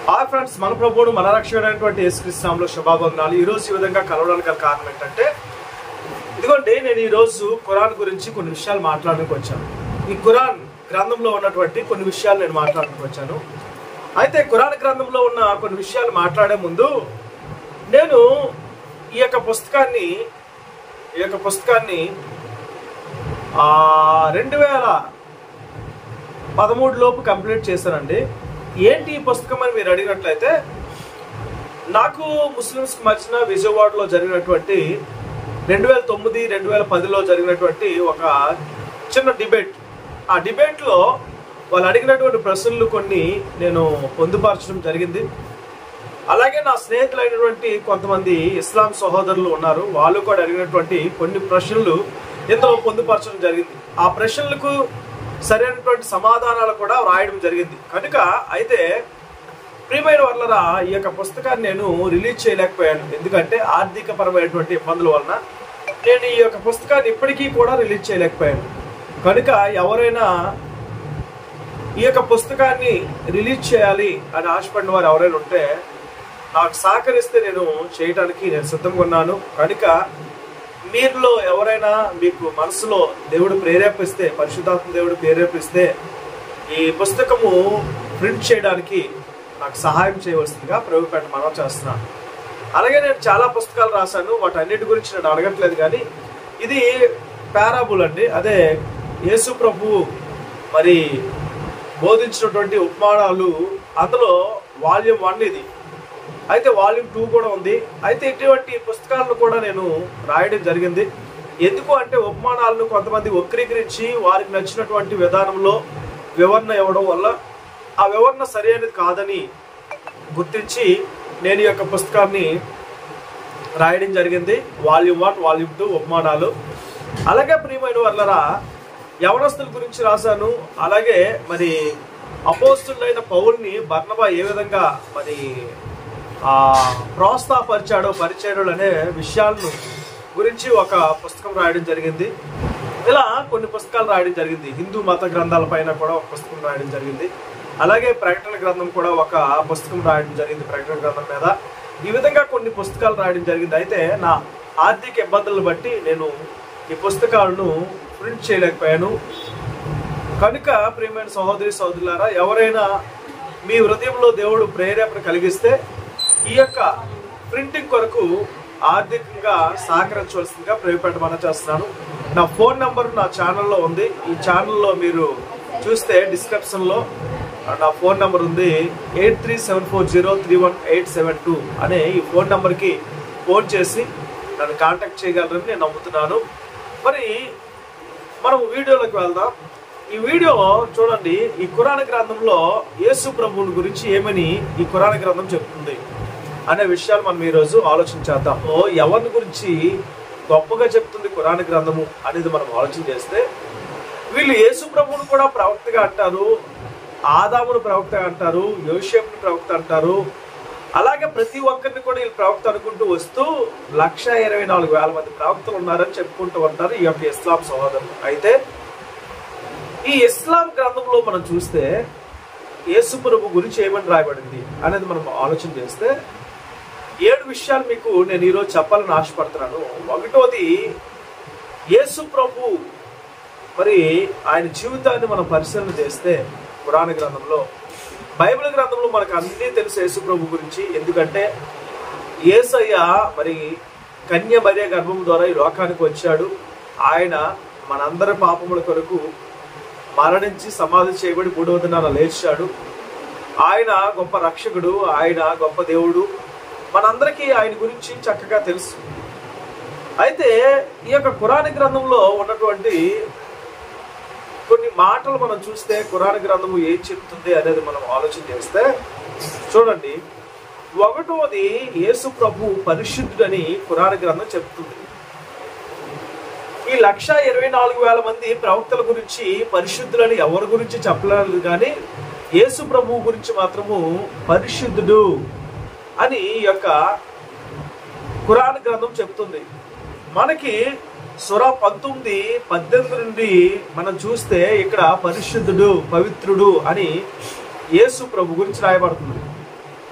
hi friends మన ప్రభువుడు మన రక్షకుడైనటువంటి యేసుక్రీస్తునామంలో శుభాభంగాలు ఈ రోజు ఈ విధంగా కలవడానికి గల కారణం ఏంటంటే ఇదిగోండి నేను ఈ రోజు ఖురాన్ గురించి కొన్ని విషయాలు మాట్లాడడానికి వచ్చాను ఈ ఖురాన్ గ్రంథంలో ఉన్నటువంటి కొన్ని విషయాలు నేను మాట్లాడడానికి వచ్చాను అయితే ఖురాన్ గ్రంథంలో ఉన్న కొన్ని విషయాలు మాట్లాడే ముందు నేను ఈ యొక్క పుస్తకాన్ని ఈ యొక్క పుస్తకాన్ని ఆ, రెండు వేల పదమూడు లోపు కంప్లీట్ చేశానండి ఏంటి ఈ పుస్తకం అని మీరు అడిగినట్లయితే నాకు ముస్లిమ్స్కి మధ్యన విజయవాడలో జరిగినటువంటి రెండు వేల తొమ్మిది రెండు వేల పదిలో జరిగినటువంటి ఒక చిన్న డిబేట్ ఆ డిబేట్లో వాళ్ళు అడిగినటువంటి ప్రశ్నలు కొన్ని నేను పొందుపరచడం జరిగింది అలాగే నా స్నేహితులైనటువంటి కొంతమంది ఇస్లాం సహోదరులు ఉన్నారు వాళ్ళు కూడా అడిగినటువంటి కొన్ని ప్రశ్నలు ఇందులో పొందుపరచడం జరిగింది ఆ ప్రశ్నలకు సరైనటువంటి సమాధానాలు కూడా రాయడం జరిగింది కనుక అయితే ప్రియమైన వాళ్ళరా ఈ యొక్క పుస్తకాన్ని నేను రిలీజ్ చేయలేకపోయాను ఎందుకంటే ఆర్థిక పరమైనటువంటి ఇబ్బందుల వలన నేను ఈ యొక్క పుస్తకాన్ని ఇప్పటికీ కూడా రిలీజ్ చేయలేకపోయాను కనుక ఎవరైనా ఈ యొక్క పుస్తకాన్ని రిలీజ్ చేయాలి అని ఆశపడిన వారు ఎవరైనా ఉంటే నాకు సహకరిస్తే నేను చేయడానికి నేను సిద్ధంగా ఉన్నాను కనుక మీరులో ఎవరైనా మీకు మనసులో దేవుడు ప్రేరేపిస్తే పరిశుద్ధాత్మ దేవుడు ప్రేరేపిస్తే ఈ పుస్తకము ప్రింట్ చేయడానికి నాకు సహాయం చేయవలసిందిగా ప్రభుపేట మనం చేస్తున్నాను అలాగే నేను చాలా పుస్తకాలు రాశాను వాటి అన్నిటి గురించి నేను అడగట్లేదు కానీ ఇది పారాబుల్ అండి అదే యేసు ప్రభు మరి బోధించినటువంటి ఉపమానాలు అందులో వాల్యూమ్ వన్ ఇది అయితే వాల్యూమ్ టూ కూడా ఉంది అయితే ఇటువంటి పుస్తకాలను కూడా నేను రాయడం జరిగింది ఎందుకు అంటే ఉపమానాలను కొంతమంది వక్రీకరించి వారికి నచ్చినటువంటి విధానంలో వివరణ ఇవ్వడం వల్ల ఆ వివరణ సరైనది కాదని గుర్తించి నేను ఈ యొక్క పుస్తకాన్ని రాయడం జరిగింది వాల్యూమ్ వన్ వాల్యూమ్ టూ ఉపమానాలు అలాగే ప్రియమైన వాళ్ళరా యవనస్తుల గురించి రాశాను అలాగే మరి అపోస్తులైన పౌల్ని బర్ణబా ఏ విధంగా మరి ఆ ప్రోత్సాహపరిచాడో పరిచయాడు అనే విషయాలను గురించి ఒక పుస్తకం రాయడం జరిగింది ఇలా కొన్ని పుస్తకాలు రాయడం జరిగింది హిందూ మత గ్రంథాల పైన కూడా ఒక పుస్తకం రాయడం జరిగింది అలాగే ప్రకటన గ్రంథం కూడా ఒక పుస్తకం రాయడం జరిగింది ప్రకటన గ్రంథం మీద ఈ విధంగా కొన్ని పుస్తకాలు రాయడం జరిగింది అయితే నా ఆర్థిక ఇబ్బందులను బట్టి నేను ఈ పుస్తకాలను ప్రింట్ చేయలేకపోయాను కనుక ప్రియమైన సహోదరి సహోదరులారా ఎవరైనా మీ హృదయంలో దేవుడు ప్రేరేపణ కలిగిస్తే ఈ యొక్క ప్రింటింగ్ కొరకు ఆర్థికంగా సహకరించవలసిందిగా ప్రయోగపెట్టమని చేస్తున్నాను నా ఫోన్ నంబర్ నా ఛానల్లో ఉంది ఈ ఛానల్లో మీరు చూస్తే డిస్క్రిప్షన్లో నా ఫోన్ నంబర్ ఉంది eight three seven four zero three one eight seven two అనే ఈ ఫోన్ నంబర్కి ఫోన్ చేసి నన్ను కాంటాక్ట్ చేయగలరని నేను నమ్ముతున్నాను మరి మనం వీడియోలోకి వెళ్దాం ఈ వీడియో చూడండి ఈ కురాణ గ్రంథంలో యేసు ప్రభువుని గురించి ఏమని ఈ కురాణ గ్రంథం చెప్తుంది అనే విషయాలు మనం ఈరోజు ఆలోచించేద్దాం ఓ ఎవరిని గురించి గొప్పగా చెప్తుంది కురాణ గ్రంథము అనేది మనం ఆలోచన చేస్తే వీళ్ళు యేసు ప్రభువును కూడా ప్రవక్తగా అంటారు ఆదామును ప్రవక్త అంటారు యోషేపుని ప్రవక్త అంటారు అలాగే ప్రతి ఒక్కరిని కూడా వీళ్ళు ప్రవక్త అనుకుంటూ వస్తూ లక్ష ఇరవై నాలుగు వేల మంది ప్రవక్తలు ఉన్నారని చెప్పుకుంటూ ఉంటారు ఈ యొక్క ఇస్లాం సహోదరులు అయితే ఈ ఇస్లాం గ్రంథంలో మనం చూస్తే యేసు ప్రభు గురించి ఏమని రాయబడింది అనేది మనం ఆలోచన చేస్తే ఏడు విషయాలు మీకు నేను ఈరోజు చెప్పాలని ఆశపడుతున్నాను ఒకటోది యేసు ప్రభు మరి ఆయన జీవితాన్ని మనం పరిశీలన చేస్తే పురాణ గ్రంథంలో బైబిల్ గ్రంథంలో మనకు అన్నీ తెలుసు యేసు ప్రభు గురించి ఎందుకంటే ఏసయ్య మరి కన్య మరియ గర్భం ద్వారా ఈ లోకానికి వచ్చాడు ఆయన మనందరి పాపముల కొరకు మరణించి సమాధి చేయబడి మూడవ దినాన లేచాడు ఆయన గొప్ప రక్షకుడు ఆయన గొప్ప దేవుడు మనందరికీ ఆయన గురించి చక్కగా తెలుసు అయితే ఈ యొక్క కురాణ గ్రంథంలో ఉన్నటువంటి కొన్ని మాటలు మనం చూస్తే కురాణ గ్రంథము ఏం చెప్తుంది అనేది మనం ఆలోచన చేస్తే చూడండి ఒకటోది యేసు ప్రభు పరిశుద్ధుడని కురాణ గ్రంథం చెప్తుంది ఈ లక్ష ఇరవై నాలుగు వేల మంది ప్రవక్తల గురించి పరిశుద్ధులని ఎవరి గురించి చెప్పలేదు కానీ యేసు ప్రభు గురించి మాత్రము పరిశుద్ధుడు అని ఈ యొక్క కురాన్ గ్రంథం చెప్తుంది మనకి సుర పంతొమ్మిది పద్దెనిమిది నుండి మనం చూస్తే ఇక్కడ పరిశుద్ధుడు పవిత్రుడు అని యేసు ప్రభు గురించి రాయబడుతుంది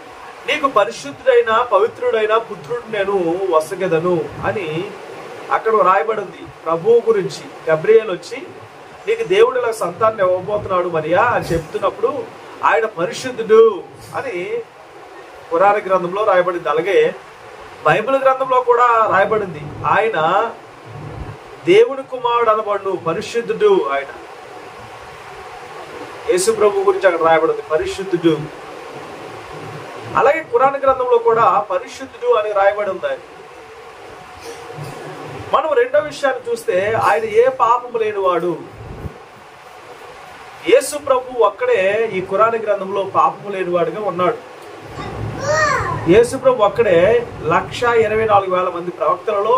నీకు పరిశుద్ధుడైన పవిత్రుడైన పుత్రుడు నేను వసగెదను అని అక్కడ రాయబడింది ప్రభువు గురించి గబ్రియల్ వచ్చి నీకు దేవుడు ఇలా సంతాన్ని ఇవ్వబోతున్నాడు మరియా అని చెప్తున్నప్పుడు ఆయన పరిశుద్ధుడు అని పురాణ గ్రంథంలో రాయబడింది అలాగే బైబిల్ గ్రంథంలో కూడా రాయబడింది ఆయన దేవుని కుమారుడు అనబడు పరిశుద్ధుడు ఆయన యేసు ప్రభు గురించి అక్కడ రాయబడింది పరిశుద్ధుడు అలాగే కురాణ గ్రంథంలో కూడా పరిశుద్ధుడు అని రాయబడి ఉంది ఆయన మనం రెండో విషయాన్ని చూస్తే ఆయన ఏ పాపము లేనివాడు యేసు ప్రభు ఒక్కడే ఈ కురాణ గ్రంథంలో పాపము లేనివాడుగా ఉన్నాడు యేసు ప్రభు ఒక్కడే లక్ష ఇరవై నాలుగు వేల మంది ప్రవక్తలలో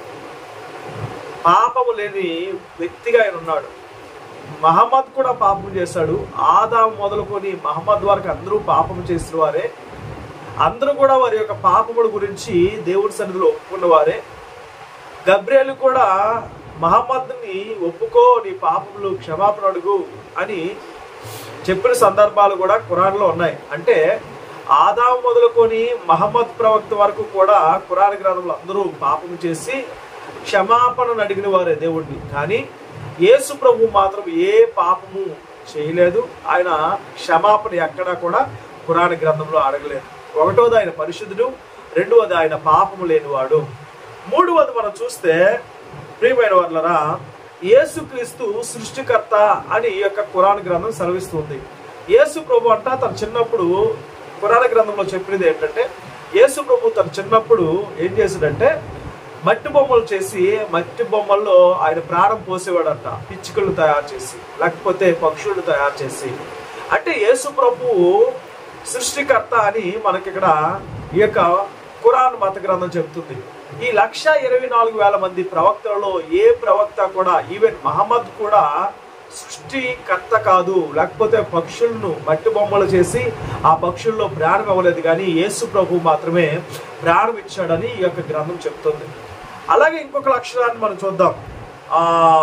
పాపము లేని వ్యక్తిగా ఆయన ఉన్నాడు మహమ్మద్ కూడా పాపం చేశాడు ఆదాం మొదలుకొని మహమ్మద్ వరకు అందరూ పాపం చేసిన వారే అందరూ కూడా వారి యొక్క పాపముల గురించి దేవుడి సన్నిధిలో ఒప్పుకున్న వారే గబ్రియలు కూడా మహమ్మద్ని ఒప్పుకో నీ పాపములు క్షమాపణ అడుగు అని చెప్పిన సందర్భాలు కూడా ఖురాన్లో ఉన్నాయి అంటే ఆదాం మొదలుకొని మహమ్మద్ ప్రవక్త వరకు కూడా ఖురాన్ గ్రంథంలో అందరూ పాపం చేసి క్షమాపణను అడిగిన వారే దేవుడిని కానీ యేసు ప్రభు మాత్రం ఏ పాపము చేయలేదు ఆయన క్షమాపణ ఎక్కడా కూడా పురాణ గ్రంథంలో అడగలేదు ఒకటోది ఆయన పరిశుద్ధుడు రెండవది ఆయన పాపము లేనివాడు మూడవది మనం చూస్తే ప్రియమైన వాళ్ళరా యేసుక్రీస్తు సృష్టికర్త అని ఈ యొక్క కురాన్ గ్రంథం సెలవిస్తుంది యేసు ప్రభు అంట తన చిన్నప్పుడు పురాణ గ్రంథంలో చెప్పినది ఏంటంటే యేసు ప్రభు తన చిన్నప్పుడు ఏం చేశాడంటే మట్టి బొమ్మలు చేసి మట్టి బొమ్మల్లో ఆయన ప్రాణం పోసేవాడంట పిచ్చుకలు తయారు చేసి లేకపోతే పక్షులను తయారు చేసి అంటే యేసు ప్రభువు సృష్టికర్త అని మనకి ఇక్కడ ఈ యొక్క ఖురాన్ మత గ్రంథం చెప్తుంది ఈ లక్ష ఇరవై నాలుగు వేల మంది ప్రవక్తలలో ఏ ప్రవక్త కూడా ఈవెన్ మహమ్మద్ కూడా సృష్టికర్త కాదు లేకపోతే పక్షులను మట్టి బొమ్మలు చేసి ఆ పక్షుల్లో ప్రాణం ఇవ్వలేదు కానీ యేసు ప్రభు మాత్రమే ప్రాణం ఇచ్చాడని ఈ యొక్క గ్రంథం చెప్తుంది అలాగే ఇంకొక లక్షణాన్ని మనం చూద్దాం ఆ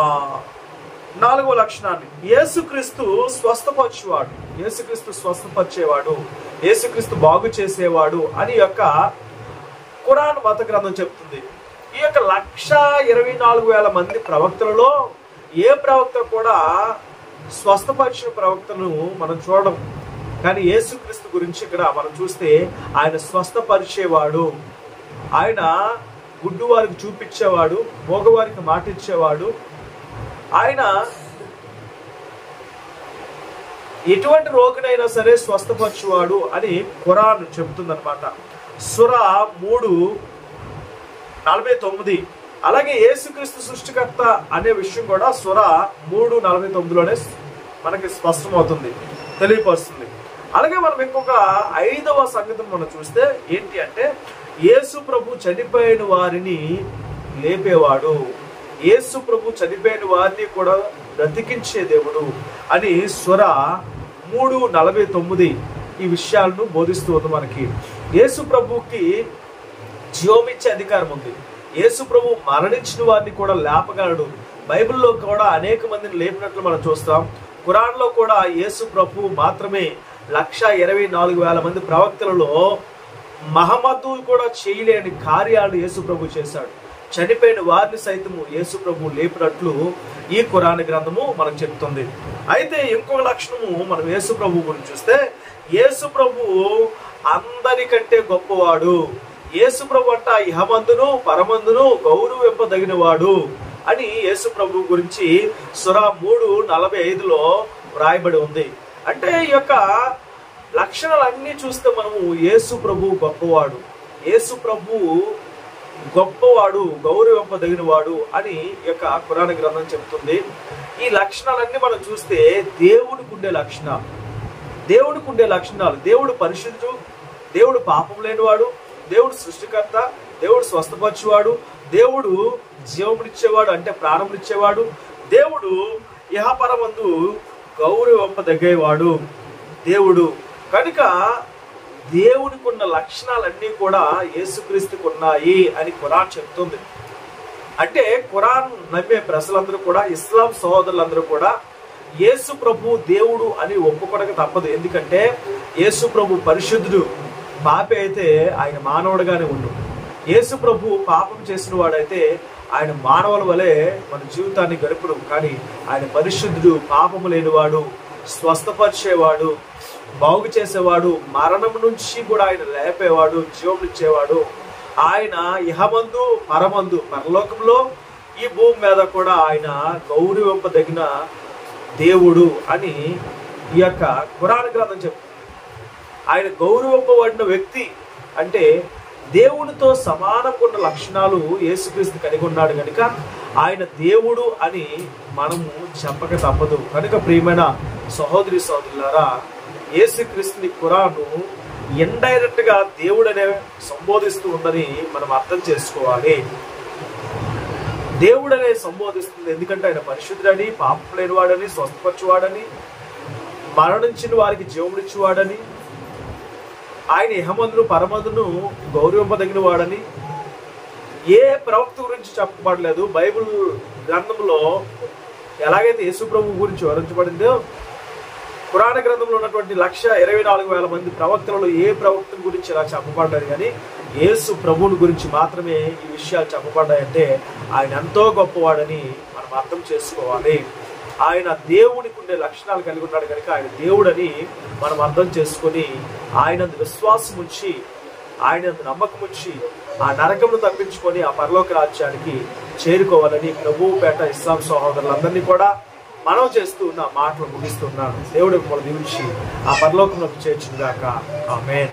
నాలుగో లక్షణాన్ని యేసుక్రీస్తు స్వస్థపరిచేవాడు యేసుక్రీస్తు స్వస్థపరిచేవాడు యేసుక్రీస్తు బాగు చేసేవాడు అని యొక్క ఖురాన్ మత గ్రంథం చెప్తుంది ఈ యొక్క లక్ష ఇరవై నాలుగు వేల మంది ప్రవక్తలలో ఏ ప్రవక్త కూడా స్వస్థపరిచిన ప్రవక్తను మనం చూడడం కానీ యేసుక్రీస్తు గురించి ఇక్కడ మనం చూస్తే ఆయన స్వస్థపరిచేవాడు ఆయన గుడ్డు వారికి చూపించేవాడు మోగవారికి మాట ఇచ్చేవాడు ఆయన ఎటువంటి రోగినైనా సరే స్వస్థపరచువాడు అని ఖురాన్ చెబుతుందన్నమాట సుర మూడు నలభై తొమ్మిది అలాగే యేసుక్రీస్తు సృష్టికర్త అనే విషయం కూడా సుర మూడు నలభై తొమ్మిదిలోనే మనకి స్పష్టమవుతుంది తెలియపరుస్తుంది అలాగే మనం ఇంకొక ఐదవ సంగతిని మనం చూస్తే ఏంటి అంటే యేసు ప్రభు చనిపోయిన వారిని లేపేవాడు యేసు ప్రభు చనిపోయిన వారిని కూడా బ్రతికించే దేవుడు అని స్వర మూడు నలభై తొమ్మిది ఈ విషయాలను బోధిస్తూ ఉంది మనకి యేసు ప్రభుకి జీవమిచ్చే అధికారం ఉంది యేసు ప్రభు మరణించిన వారిని కూడా లేపగలడు బైబిల్లో కూడా అనేక మందిని లేపినట్లు మనం చూస్తాం ఖురాన్లో కూడా యేసు ప్రభు మాత్రమే లక్ష ఇరవై నాలుగు వేల మంది ప్రవక్తలలో మహమ్మదు కూడా చేయలేని కార్యాలు యేసు ప్రభు చేశాడు చనిపోయిన వారిని సైతము యేసు ప్రభు లేపినట్లు ఈ ఖురాన్ గ్రంథము మనకు చెప్తుంది అయితే ఇంకొక లక్షణము మనం యేసు ప్రభు గురించి చూస్తే యేసు ప్రభు అందరికంటే గొప్పవాడు యేసు ప్రభు అంట ఇహమందును పరమందును గౌరవింపదగిన వాడు అని యేసు ప్రభు గురించి సురా మూడు నలభై ఐదులో వ్రాయబడి ఉంది అంటే ఈ యొక్క లక్షణాలన్నీ చూస్తే మనము యేసు ప్రభు గొప్పవాడు యేసు ప్రభు గొప్పవాడు గౌరవింపదగిన వాడు అని ఈ యొక్క పురాణ గ్రంథం చెప్తుంది ఈ లక్షణాలన్నీ మనం చూస్తే దేవుడికి ఉండే లక్షణాలు దేవుడికి ఉండే లక్షణాలు దేవుడు పరిశుద్ధుడు దేవుడు పాపం లేనివాడు దేవుడు సృష్టికర్త దేవుడు స్వస్థపరిచేవాడు దేవుడు జీవమునిచ్చేవాడు అంటే ప్రాణమునిచ్చేవాడు దేవుడు ఇహపరమందు గౌరవింపదగ్గేవాడు దేవుడు కనుక దేవునికి ఉన్న లక్షణాలన్నీ కూడా యేసుక్రీస్తుకు ఉన్నాయి అని ఖురాన్ చెప్తుంది అంటే ఖురాన్ నమ్మే ప్రజలందరూ కూడా ఇస్లాం సహోదరులందరూ కూడా యేసు ప్రభు దేవుడు అని ఒప్పుకోవడానికి తప్పదు ఎందుకంటే యేసు ప్రభు పరిశుద్ధుడు పాపి అయితే ఆయన మానవుడిగానే ఉండు యేసు ప్రభు పాపం చేసిన వాడైతే ఆయన మానవుల వలె మన జీవితాన్ని గడుపుడు కానీ ఆయన పరిశుద్ధుడు పాపము లేనివాడు స్వస్థపరిచేవాడు బాగు చేసేవాడు మరణం నుంచి కూడా ఆయన లేపేవాడు జీవం ఇచ్చేవాడు ఆయన ఇహమందు పరమందు పరలోకంలో ఈ భూమి మీద కూడా ఆయన గౌరవింపదగిన దేవుడు అని ఈ యొక్క పురాణ గ్రంథం చెప్తుంది ఆయన గౌరవింపబడిన వ్యక్తి అంటే దేవునితో సమానంగా ఉన్న లక్షణాలు యేసుక్రీస్తు కలిగి ఉన్నాడు కనుక ఆయన దేవుడు అని మనము చెప్పక తప్పదు కనుక ప్రియమైన సహోదరి సహోదరులారా యేసుక్రీస్తుని కురాను ఇండైరెక్ట్ గా దేవుడనే సంబోధిస్తూ ఉందని మనం అర్థం చేసుకోవాలి దేవుడనే సంబోధిస్తుంది ఎందుకంటే ఆయన పరిశుద్ధుడని పాపం లేనివాడని స్వస్థపరచువాడని మరణించిన వారికి జీవమునిచ్చేవాడని ఆయన ఇహమందును పరమందును గౌరవింపదగిన వాడని ఏ ప్రవక్త గురించి చెప్పబడలేదు బైబిల్ గ్రంథంలో ఎలాగైతే యేసు ప్రభు గురించి వివరించబడిందో పురాణ గ్రంథంలో ఉన్నటువంటి లక్ష ఇరవై నాలుగు వేల మంది ప్రవక్తలలో ఏ ప్రవక్త గురించి ఇలా చెప్పబడ్డారు కానీ యేసు ప్రభువుని గురించి మాత్రమే ఈ విషయాలు చెప్పబడ్డాయంటే ఆయన ఎంతో గొప్పవాడని మనం అర్థం చేసుకోవాలి ఆయన దేవునికి ఉండే లక్షణాలు కలిగి ఉన్నాడు కనుక ఆయన దేవుడని మనం అర్థం చేసుకొని ఆయన విశ్వాసం ఉంచి ఆయన నమ్మకం ఉంచి ఆ నరకమును తప్పించుకొని ఆ పరలోక రాజ్యానికి చేరుకోవాలని ప్రభువు పేట ఇస్లాం సహోదరులందరినీ కూడా మనం చేస్తూ ఉన్న మాటలు ముగిస్తున్నాను దేవుడు మిమ్మల్ని దీవించి ఆ పరలోకంలోకి చేర్చుగాక ఆమె